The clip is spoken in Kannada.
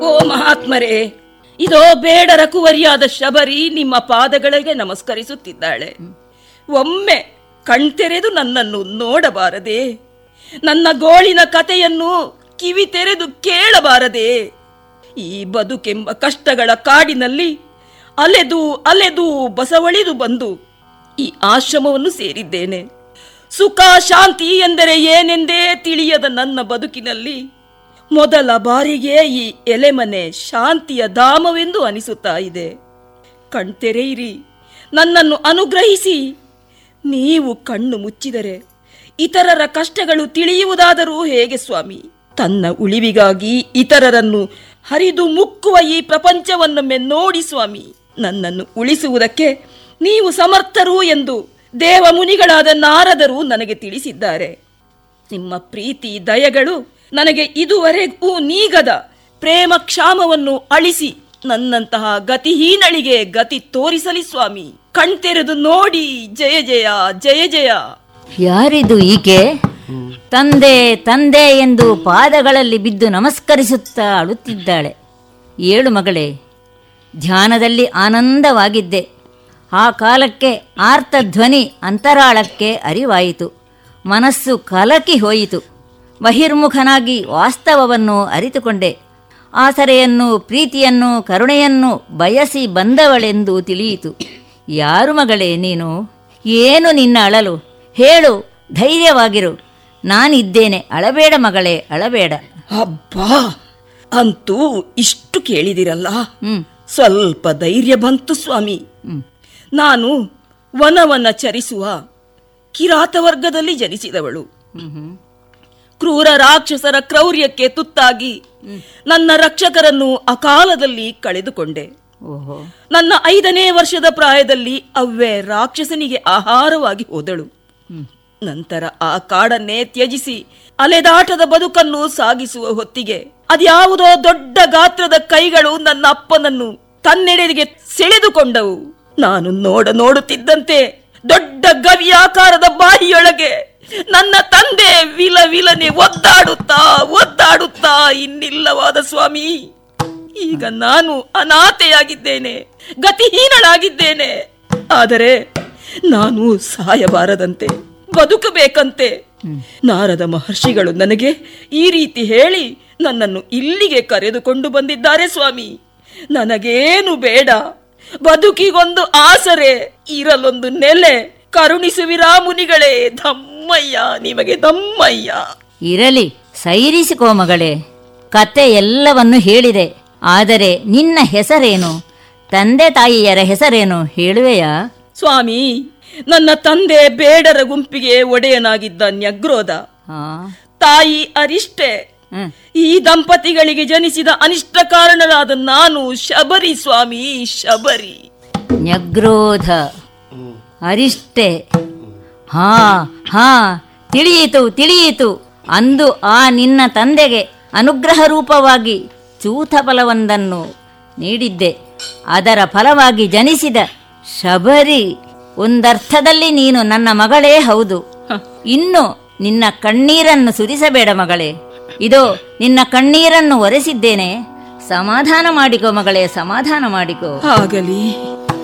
ಓ ಮಹಾತ್ಮರೇ ಇದೋ ಬೇಡರ ಕುವರಿಯಾದ ಶಬರಿ ನಿಮ್ಮ ಪಾದಗಳಿಗೆ ನಮಸ್ಕರಿಸುತ್ತಿದ್ದಾಳೆ ಒಮ್ಮೆ ಕಣ್ತೆರೆದು ನನ್ನನ್ನು ನೋಡಬಾರದೆ ನನ್ನ ಗೋಳಿನ ಕಥೆಯನ್ನು ಕಿವಿ ತೆರೆದು ಕೇಳಬಾರದೆ ಈ ಬದುಕೆಂಬ ಕಷ್ಟಗಳ ಕಾಡಿನಲ್ಲಿ ಅಲೆದು ಅಲೆದು ಬಸವಳಿದು ಬಂದು ಈ ಆಶ್ರಮವನ್ನು ಸೇರಿದ್ದೇನೆ ಸುಖ ಶಾಂತಿ ಎಂದರೆ ಏನೆಂದೇ ತಿಳಿಯದ ನನ್ನ ಬದುಕಿನಲ್ಲಿ ಮೊದಲ ಬಾರಿಗೆ ಈ ಎಲೆಮನೆ ಶಾಂತಿಯ ಧಾಮವೆಂದು ಅನಿಸುತ್ತಾ ಇದೆ ಕಣ್ತೆರೆಯಿರಿ ನನ್ನನ್ನು ಅನುಗ್ರಹಿಸಿ ನೀವು ಕಣ್ಣು ಮುಚ್ಚಿದರೆ ಇತರರ ಕಷ್ಟಗಳು ತಿಳಿಯುವುದಾದರೂ ಹೇಗೆ ಸ್ವಾಮಿ ತನ್ನ ಉಳಿವಿಗಾಗಿ ಇತರರನ್ನು ಹರಿದು ಮುಕ್ಕುವ ಈ ಪ್ರಪಂಚವನ್ನೊಮ್ಮೆ ನೋಡಿ ಸ್ವಾಮಿ ನನ್ನನ್ನು ಉಳಿಸುವುದಕ್ಕೆ ನೀವು ಸಮರ್ಥರು ಎಂದು ದೇವ ಮುನಿಗಳಾದ ನಾರದರು ನನಗೆ ತಿಳಿಸಿದ್ದಾರೆ ನಿಮ್ಮ ಪ್ರೀತಿ ದಯಗಳು ನನಗೆ ಇದುವರೆಗೂ ನೀಗದ ಪ್ರೇಮ ಕ್ಷಾಮವನ್ನು ಅಳಿಸಿ ನನ್ನಂತಹ ಗತಿಹೀನಳಿಗೆ ಗತಿ ತೋರಿಸಲಿ ಸ್ವಾಮಿ ಕಣ್ತೆರೆದು ನೋಡಿ ಜಯ ಜಯ ಜಯ ಜಯ ಯಾರಿದು ಈಕೆ ತಂದೆ ತಂದೆ ಎಂದು ಪಾದಗಳಲ್ಲಿ ಬಿದ್ದು ನಮಸ್ಕರಿಸುತ್ತಾ ಅಳುತ್ತಿದ್ದಾಳೆ ಏಳು ಮಗಳೇ ಧ್ಯಾನದಲ್ಲಿ ಆನಂದವಾಗಿದ್ದೆ ಆ ಕಾಲಕ್ಕೆ ಆರ್ತಧ್ವನಿ ಅಂತರಾಳಕ್ಕೆ ಅರಿವಾಯಿತು ಮನಸ್ಸು ಕಲಕಿ ಹೋಯಿತು ಬಹಿರ್ಮುಖನಾಗಿ ವಾಸ್ತವವನ್ನು ಅರಿತುಕೊಂಡೆ ಆಸರೆಯನ್ನು ಪ್ರೀತಿಯನ್ನು ಕರುಣೆಯನ್ನು ಬಯಸಿ ಬಂದವಳೆಂದು ತಿಳಿಯಿತು ಯಾರು ಮಗಳೇ ನೀನು ಏನು ನಿನ್ನ ಅಳಲು ಹೇಳು ಧೈರ್ಯವಾಗಿರು ನಾನಿದ್ದೇನೆ ಅಳಬೇಡ ಮಗಳೇ ಅಳಬೇಡ ಅಬ್ಬಾ ಅಂತೂ ಇಷ್ಟು ಕೇಳಿದಿರಲ್ಲ ಹ್ಮ್ ಸ್ವಲ್ಪ ಧೈರ್ಯ ಬಂತು ಸ್ವಾಮಿ ಹ್ಮ್ ನಾನು ವನವನ್ನ ಚರಿಸುವ ಕಿರಾತ ವರ್ಗದಲ್ಲಿ ಜನಿಸಿದವಳು ಹ್ಮ್ ಹ್ಮ್ ಕ್ರೂರ ರಾಕ್ಷಸರ ಕ್ರೌರ್ಯಕ್ಕೆ ತುತ್ತಾಗಿ ನನ್ನ ರಕ್ಷಕರನ್ನು ಅಕಾಲದಲ್ಲಿ ಕಳೆದುಕೊಂಡೆ ಓಹೋ ನನ್ನ ಐದನೇ ವರ್ಷದ ಪ್ರಾಯದಲ್ಲಿ ಅವ್ವೆ ರಾಕ್ಷಸನಿಗೆ ಆಹಾರವಾಗಿ ಹೋದಳು ಹ್ಮ್ ನಂತರ ಆ ಕಾಡನ್ನೇ ತ್ಯಜಿಸಿ ಅಲೆದಾಟದ ಬದುಕನ್ನು ಸಾಗಿಸುವ ಹೊತ್ತಿಗೆ ಅದ್ಯಾವುದೋ ದೊಡ್ಡ ಗಾತ್ರದ ಕೈಗಳು ನನ್ನ ಅಪ್ಪನನ್ನು ತನ್ನೆಡೆಗೆ ಸೆಳೆದುಕೊಂಡವು ನಾನು ನೋಡ ನೋಡುತ್ತಿದ್ದಂತೆ ದೊಡ್ಡ ಗವಿಯಾಕಾರದ ಬಾಯಿಯೊಳಗೆ ನನ್ನ ತಂದೆ ವಿಲ ವಿಲನೆ ಒದ್ದಾಡುತ್ತಾ ಒದ್ದಾಡುತ್ತಾ ಇನ್ನಿಲ್ಲವಾದ ಸ್ವಾಮಿ ಈಗ ನಾನು ಅನಾಥೆಯಾಗಿದ್ದೇನೆ ಗತಿಹೀನಳಾಗಿದ್ದೇನೆ ಆದರೆ ನಾನು ಸಾಯಬಾರದಂತೆ ಬದುಕಬೇಕಂತೆ ನಾರದ ಮಹರ್ಷಿಗಳು ನನಗೆ ಈ ರೀತಿ ಹೇಳಿ ನನ್ನನ್ನು ಇಲ್ಲಿಗೆ ಕರೆದುಕೊಂಡು ಬಂದಿದ್ದಾರೆ ಸ್ವಾಮಿ ನನಗೇನು ಬೇಡ ಬದುಕಿಗೊಂದು ಆಸರೆ ಇರಲೊಂದು ನೆಲೆ ಕರುಣಿಸುವಿರಾ ಮುನಿಗಳೇ ಧಮ್ಮಯ್ಯ ನಿಮಗೆ ದಮ್ಮಯ್ಯ ಇರಲಿ ಸೈರಿಸಿಕೋ ಮಗಳೇ ಕತೆ ಎಲ್ಲವನ್ನು ಹೇಳಿದೆ ಆದರೆ ನಿನ್ನ ಹೆಸರೇನು ತಂದೆ ತಾಯಿಯರ ಹೆಸರೇನು ಹೇಳುವೆಯಾ ಸ್ವಾಮಿ ನನ್ನ ತಂದೆ ಬೇಡರ ಗುಂಪಿಗೆ ಒಡೆಯನಾಗಿದ್ದ ನ್ಯಗ್ರೋಧ ಹಾ ತಾಯಿ ಅರಿಷ್ಟೆ ಹ್ಮ್. ಈ ದಂಪತಿಗಳಿಗೆ ಜನಿಸಿದ ಅನಿಷ್ಟ ಕಾರಣರಾದ ನಾನು ಶಬರಿ ಸ್ವಾಮಿ ಶಬರಿ ನ್ಯಗ್ರೋಧ ಅರಿಷ್ಟೆ ಹಾ ಹಾ ತಿಳಿಯಿತು ತಿಳಿಯಿತು ಅಂದು ಆ ನಿನ್ನ ತಂದೆಗೆ ಅನುಗ್ರಹ ರೂಪವಾಗಿ ಚೂತ ಫಲವೊಂದನ್ನು ನೀಡಿದ್ದೆ ಅದರ ಫಲವಾಗಿ ಜನಿಸಿದ ಶಬರಿ ಒಂದರ್ಥದಲ್ಲಿ ನೀನು ನನ್ನ ಮಗಳೇ ಹೌದು ಇನ್ನು ನಿನ್ನ ಕಣ್ಣೀರನ್ನು ಸುರಿಸಬೇಡ ಮಗಳೇ ಇದೋ ನಿನ್ನ ಕಣ್ಣೀರನ್ನು ಒರೆಸಿದ್ದೇನೆ ಸಮಾಧಾನ ಮಾಡಿಕೋ ಮಗಳೇ ಸಮಾಧಾನ ಮಾಡಿಕೋ ಆಗಲಿ